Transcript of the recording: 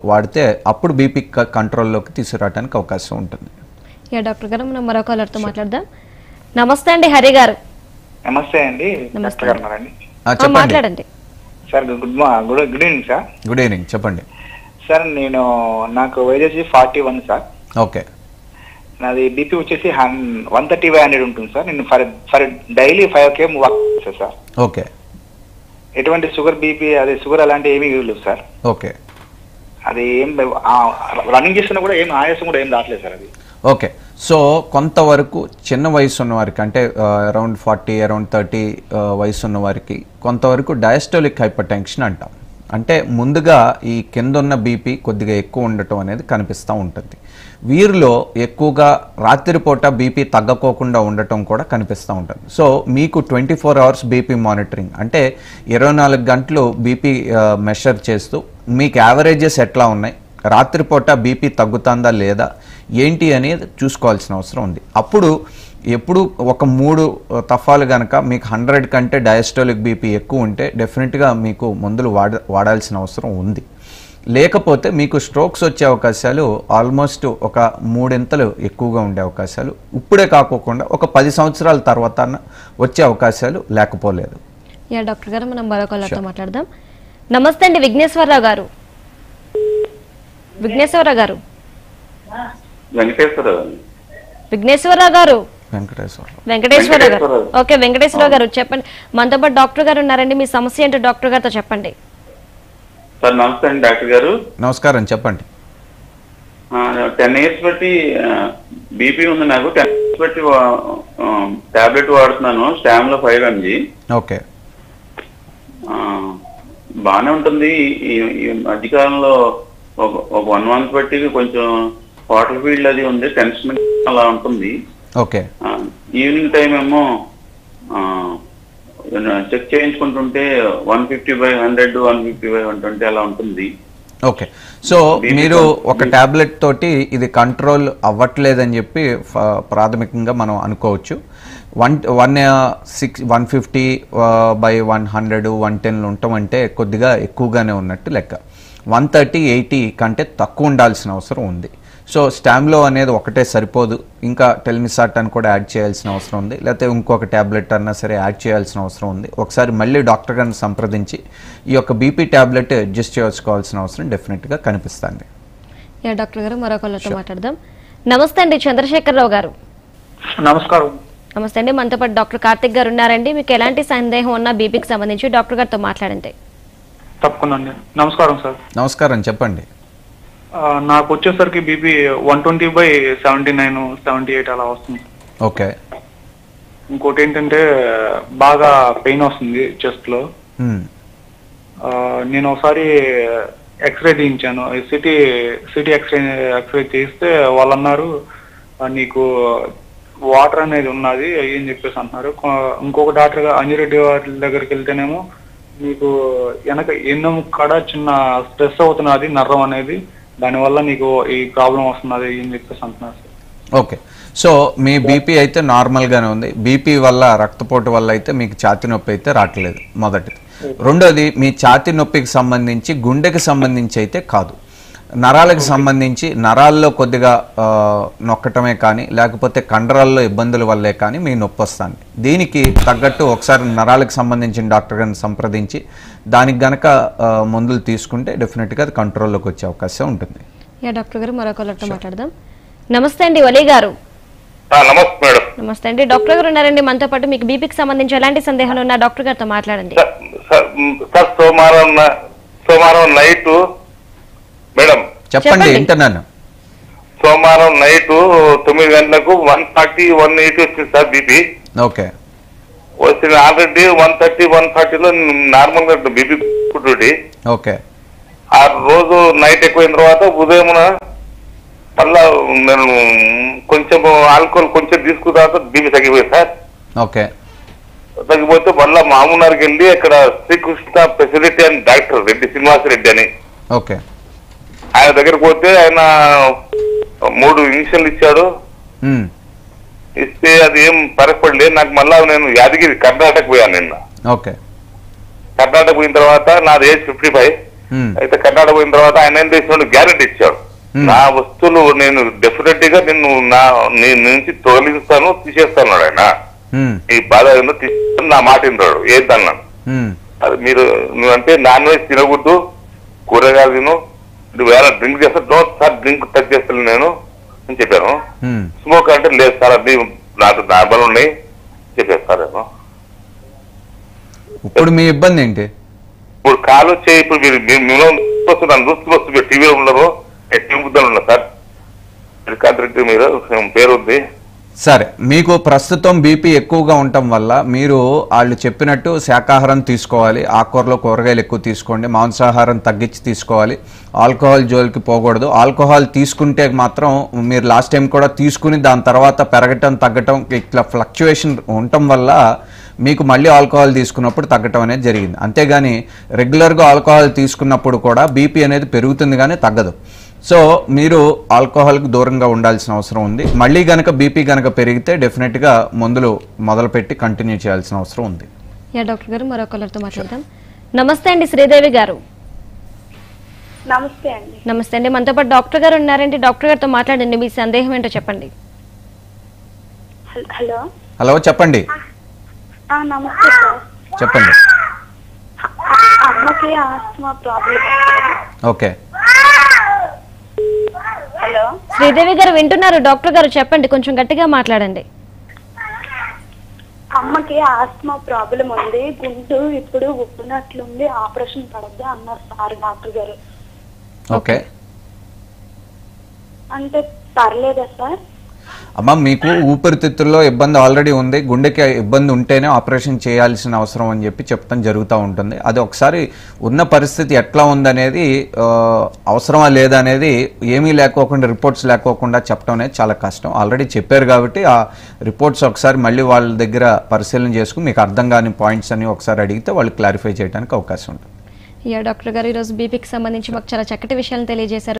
వాడితే అప్పుడు బీపీ కంట్రోల్లోకి తీసుకురావడానికి అవకాశం ఉంటుంది యా డాక్టర్ గారు మనం మరో కాలర్తో మాట్లాడదాం నమస్తే అండి హరి గారు నమస్తే అండి నమస్తే. డాక్టర్ గారు ఉన్నారండి ఆ, ఆ, చెప్పండి మాట్లాడండి సార్ గుడ్ మా good good evening sir good evening చెప్పండి సార్ నేను నాకు వయసు వచ్చి ఫార్టీ వన్ సార్ ఓకే నాది బీపీ వచ్చేసి వన్ థర్టీ ఫైవ్ హండ్రెడ్ ఉంటుంది సార్ నేను for for daily five K move చేస్తాను సార్ ఓకే ఎటువంటి షుగర్ బీపీ అదే షుగర్ అలాంటి ఏమీ లేవు సార్ ఓకే అది ఏం రన్నింగ్ చేస్తున్నా కూడా ఏం ఆయాసం కూడా ఏం రావట్లేదు సార్ అది ఓకే సో కొంతవరకు చిన్న వయసు ఉన్న వారికి అంటే అరౌండ్ ఫార్టీ అరౌండ్ థర్టీ వయసు ఉన్న వారికి కొంతవరకు డయాస్టోలిక్ హైపర్ టెన్షన్ అంటాం అంటే ముందుగా ఈ కింద ఉన్న బీపీ కొద్దిగా ఎక్కువ ఉండటం అనేది కనిపిస్తూ ఉంటుంది వీరిలో ఎక్కువగా రాత్రిపూట బీపీ తగ్గకోకుండా ఉండటం కూడా కనిపిస్తూ ఉంటుంది సో మీకు twenty four hours BP monitoring అంటే ఇరవై నాలుగు గంటలు బీపీ మెషర్ చేస్తూ మీకు యావరేజెస్ ఎట్లా ఉన్నాయి రాత్రిపూట బీపీ తగ్గుతుందా లేదా ఏంటి అనేది చూసుకోవాల్సిన అవసరం ఉంది అప్పుడు ఎప్పుడు ఒక మూడు తఫాలు కనుక మీకు హండ్రెడ్ కంటే డయాస్టోలిక్ బీపీ ఎక్కువ ఉంటే డెఫినెట్గా మీకు మందులు వాడ వాడాల్సిన అవసరం ఉంది లేకపోతే మీకు స్ట్రోక్స్ వచ్చే అవకాశాలు ఆల్మోస్ట్ ఒక మూడింతలు ఎక్కువగా ఉండే అవకాశాలు ఇప్పుడే కాకోకుండా ఒక పది సంవత్సరాల తర్వాత వచ్చే అవకాశాలు లేకపోలేదు యా డాక్టర్ గారు మనం మరో కాలర్తో మాట్లాడదాం నమస్తే అండి విఘ్నేశ్వరరావు గారు విఘ్నేశ్వరరావు గారు వెంకటేశ్వరరావు విఘ్నేశ్వరరావు గారు వెంకటేశ్వర వెంకటేశ్వరరావు గారు వెంకటేశ్వరరావు. ఓకే వెంకటేశ్వరరావు గారు చెప్పండి మనతో పాటు డాక్టర్ గారు ఉన్నారండి మీ సమస్య ఏంటో డాక్టర్ గారితో చెప్పండి సార్ నమస్తే అండి డాక్టర్ గారు నమస్కారం చెప్పండి టెన్ ఇయర్స్ బట్టి బీపీ ఉంది నాకు టెన్ ఇయర్స్ బట్టి టాబ్లెట్ వాడుతున్నాను Stamlo five MG okay బాగానే ఉంటుంది ఈ- ఈ ఈ మధ్యకాలంలో ఒక ఒక వన్ మంత్ బట్టి కొంచెం వాటర్ ఫీల్డ్ అది ఉంది టెన్షన్ అలా ఉంటుంది ఓకే ఆ, ఈవినింగ్ టైం ఏమో చెక్ చేయించుకుంటుంటే one fifty by hundred one fifty by one twenty అలా ఉంటుంది ఓకే సో మీరు ఒక టాబ్లెట్ తోటి ఇది కంట్రోల్ అవ్వట్లేదని చెప్పి ఫ- ప్రాథమికంగా మనం అనుకోవచ్చు one one six one fifty by one hundred one టెన్లు ఉండటం అంటే కొద్దిగా ఎక్కువగానే ఉన్నట్టు లెక్క వన్ థర్టీ ఎయిటీ కంటే తక్కువ ఉండాల్సిన అవసరం ఉంది సో స్టామ్లో అనేది ఒకటే సరిపోదు ఇంకా టెల్మిసాట్ అని కూడా యాడ్ చేయాల్సిన అవసరం ఉంది లేకపోతే ఇంకొక ట్యాబ్లెట్ అన్నా సరే యాడ్ చేయాల్సిన అవసరం ఉంది ఒకసారి మళ్ళీ డాక్టర్ గారిని సంప్రదించి ఈ యొక్క బీపీ ట్యాబ్లెట్ అడ్జస్ట్ చేసుకోవాల్సిన అవసరం డెఫినెట్గా కనిపిస్తుంది యా డాక్టర్ గారు మరో కాలర్తో మాట్లాడదాం నమస్తే అండి చంద్రశేఖరరావు గారు నమస్కారం నమస్తే అండి మనతో పాటు డాక్టర్ కార్తిక్ గారు ఉన్నారండి మీకు ఎలాంటి సందేహం ఉన్నా బీపీకి సంబంధించి డాక్టర్ గారితో మాట్లాడండి తప్పకుండా అండి నమస్కారం సార్ నమస్కారం చెప్పండి ఆ, నాకు వచ్చేసరికి BP one twenty by seventy nine seventy eight అలా వస్తుంది ఓకే ఇంకోటి ఏంటంటే బాగా పెయిన్ వస్తుంది చెస్ట్ లో మ్మ్. ఆ, నేను ఒకసారి ఎక్స్రే తీయించాను సిటీ సిటీ ఎక్స్రే ఎక్స్రే తీస్తే వాళ్ళు అన్నారు "ఆ, నీకు వాటర్ అనేది ఉన్నది అని చెప్పేసి అంటున్నారు కొ- ఇంకొక డాక్టర్ గా అంజిరెడ్డి వారి దగ్గరికి వెళ్తేనేమో నీకు వెనక ఎన్నో కాడ చిన్న స్ట్రెస్ అవుతున్నది నర్రం అనేది దానివల్ల నీకు ఈ ప్రాబ్లం వస్తున్నది అని చెప్పేసి అంటున్నారు సార్ ఓకే సో మీ బీపీ అయితే నార్మల్గానే ఉంది బీపీ వల్ల రక్తపోటు వల్ల అయితే మీకు ఛాతి నొప్పి అయితే రావట్లేదు మొదటిది రెండోది మీ ఛాతి నొప్పికి సంబంధించి గుండెకి సంబంధించి అయితే కాదు నరాలకు సంబంధించి నరాల్లో కొద్దిగా ఆ, నొక్కటమే కానీ లేకపోతే కండరాల్లో ఇబ్బందుల వల్లే కానీ మీ నొప్పి వస్తుంది దీనికి తగ్గట్టు ఒకసారి నరాలకు సంబంధించిన డాక్టర్ గారిని సంప్రదించి దానికి గనక ఆ, మందులు తీసుకుంటే డెఫినెట్గా అది కంట్రోల్లోకి వచ్చే అవకాశం ఉంటుంది యా డాక్టర్ గారు మరో కాలర్తో మాట్లాడదాం నమస్తే అండి వలి గారు నమస్తే మేడం నమస్తే అండి డాక్టర్ గారు ఉన్నారండి మనతో పాటు మీకు బీపీకి సంబంధించి ఎలాంటి సందేహాలు ఉన్నా డాక్టర్ గారితో మాట్లాడండి సార్ సోమవారం సోమవారం నైట్ మేడం చెప్పండి చెప్పండి. వింటున్నాను సోమవారం నైట్ తొమ్మిది గంటలకు వన్ ఫార్టీ వన్ ఎయిటీ వచ్చింది సార్ బీపీ ఓకే వచ్చింది ఆల్రెడీ వన్ థర్టీ వన్ ఫార్టీలో నార్మల్ గా బీపీ పుట్టుడి ఓకే ఆ రోజు నైట్ ఎక్కువైన తర్వాత ఉదయం మళ్ళా నేను కొంచెం ఆల్కహాల్ కొంచెం తీసుకున్న తర్వాత బీపీ తగ్గిపోయింది సార్ ఓకే తగ్గిపోతే మళ్ళా మామూనార్కి వెళ్ళి అక్కడ శ్రీకృష్ణ ఫెసిలిటీ అని డాక్టర్ రెడ్డి శ్రీనివాస రెడ్డి అని ఓకే ఆయన దగ్గరకు పోతే ఆయన మూడు ఇంజక్షన్లు ఇచ్చాడు మ్మ్. ఇస్తే అది ఏం పరపడలేదు నాకు మళ్ళా నేను యాదగిరి కర్ణాటక పోయాను నిన్న ఓకే కర్ణాటక పోయిన తర్వాత నాది ఏజ్ ఫిఫ్టీ ఫైవ్ Hmm. అయితే కర్ణాటక పోయిన తర్వాత ఆయన ఏం చేసిన గ్యారెంటీ ఇచ్చాడు నా వస్తువులు నేను డెఫినెట్ గా నిన్ను నా నీ నుంచి తొలగిస్తాను తీసేస్తాను ఆయన ఉమ్, ఈ బాధ ఏందో తీసేస్తాను నా మాట విన్నాడు ఏందన్నాను ఉమ్, అది మీరు నువ్వంటే నాన్ వెజ్ తినకూడదు కూరగాయలు తిను నువ్వు ఏమైనా డ్రింక్ చేస్తా నో సార్ డ్రింక్ టచ్ చేస్తాను నేను అని చెప్పాను ఉమ్. స్మోక్ అంటే లేదు సార్ అది నాకు నార్మల్ ఉన్నాయి చెప్పేస్తారు నేను ఇప్పుడు మీ ఇబ్బంది ఏంటి ఇప్పుడు కాలు చేయి ఇప్పుడు మీరు మీరు మిమ్మల్ని చూస్తూ నన్ను చూస్తూ వస్తూ మీరు టీవీలో ఉండరు టీవీ ముద్దలు ఉన్నా సార్ శ్రీకాంత్ రెడ్డి మీద పేరు ఉంది సరే మీకు ప్రస్తుతం బీపీ ఎక్కువగా ఉండటం వల్ల మీరు వాళ్ళు చెప్పినట్టు శాకాహారం తీసుకోవాలి ఆకుకూరలో కూరగాయలు ఎక్కువ తీసుకోండి మాంసాహారం తగ్గించి తీసుకోవాలి ఆల్కహాల్ జోలికి పోకూడదు ఆల్కహాల్ తీసుకుంటే మాత్రం మీరు లాస్ట్ టైం కూడా తీసుకుని దాని తర్వాత పెరగటం తగ్గటం ఇట్లా ఫ్లక్చుయేషన్ ఉండటం వల్ల మీకు మళ్ళీ ఆల్కహాల్ తీసుకున్నప్పుడు తగ్గటం అనేది జరిగింది అంతేగాని రెగ్యులర్గా ఆల్కహాల్ తీసుకున్నప్పుడు కూడా బీపీ అనేది పెరుగుతుంది కానీ తగ్గదు సో మీరు ఆల్కహాల్కి దూరంగా ఉండాల్సిన అవసరం ఉంది మళ్ళీ గనక బీపీ గనక పెరిగితే డెఫినెట్గా మందులు మొదలుపెట్టి కంటిన్యూ చేయాల్సిన అవసరం ఉంది యా డాక్టర్ గారు మరో కలర్తో మాట్లాడదాం నమస్తే అండి శ్రీదేవి గారు నమస్తే అండి నమస్తే అండి మనతో పాటు డాక్టర్ గారు ఉన్నారండి డాక్టర్ గారితో మాట్లాడండి మీ సందేహం ఏంటో చెప్పండి హల్- హలో హలో చెప్పండి ఆ, నమస్తే సార్ చెప్పండి అమ్మకి asthma problem okay hello Sridevi garu వింటున్నారు డాక్టర్ గారు చెప్పండి కొంచెం గట్టిగా మాట్లాడండి అమ్మకి ఆస్తమా ప్రాబ్లం ఉంది గుంటు ఇప్పుడు ఉబ్బినట్లుంది ఆపరేషన్ పడద్దు అన్నారు సార్ డాక్టర్ గారు ఓకే అంటే పర్లేదా సార్ అమ్మ మీకు ఊపిరితిత్తుల్లో ఇబ్బంది ఆల్రెడీ ఉంది గుండెకి ఇబ్బంది ఉంటేనే ఆపరేషన్ చేయాల్సిన అవసరం అని చెప్పి చెప్తాం జరుగుతూ ఉంటుంది అది ఒకసారి ఉన్న పరిస్థితి ఎట్లా ఉందనేది ఆ, అవసరమా లేదా అనేది ఏమీ లేకోకుండా రిపోర్ట్స్ లేకోకుండా చెప్పడం అనేది చాలా కష్టం ఆల్రెడీ చెప్పారు కాబట్టి ఆ రిపోర్ట్స్ ఒకసారి మళ్ళీ వాళ్ళ దగ్గర పరిశీలన చేసుకుని మీకు అర్థం కాని పాయింట్స్ అన్ని ఒకసారి అడిగితే వాళ్ళు క్లారిఫై చేయడానికి అవకాశం ఉంటుంది యా డాక్టర్ గారు ఈరోజు బీపీకి సంబంధించి మాకు చాలా చక్కటి విషయాలు తెలియజేశారు